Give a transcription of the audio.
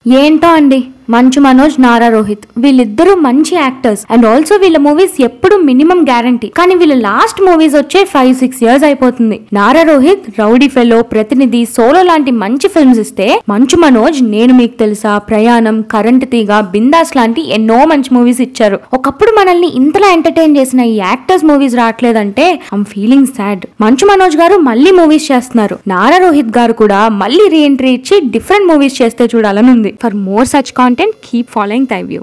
ఏంటో అండి మంచు మనోజ్ నారా రోహిత్ వీళ్ళిద్దరూ మంచి యాక్టర్స్ అండ్ ఆల్సో వీళ్ళ మూవీస్ ఎప్పుడు మినిమం గ్యారంటీ కానీ వీళ్ళ లాస్ట్ మూవీస్ వచ్చే ఫైవ్ సిక్స్ ఇయర్స్ అయిపోతుంది Nara Rohit rowdy fellow Prathinidhi solo లాంటి మంచి ఫిల్మ్స్ ఇస్తే మంచు మనోజ్ నేను మీకు తెలుసా ప్రయాణం కరెంట్ తీగ బిందాస్ లాంటి ఎన్నో మంచి మూవీస్ ఇచ్చారు ఒకప్పుడు మనల్ని ఇంతలా ఎంటర్టైన్ చేసిన ఈ యాక్టర్స్ మూవీస్ రావట్లేదంటే I'm feeling sad Manchu Manoj గారు మళ్ళీ మూవీస్ చేస్తున్నారు నారా రోహిత్ గారు కూడా మళ్ళీ రీ ఎంట్రీ ఇచ్చి డిఫరెంట్ మూవీస్ చేస్తే చూడాలని ఉంది for more such content keep following tie view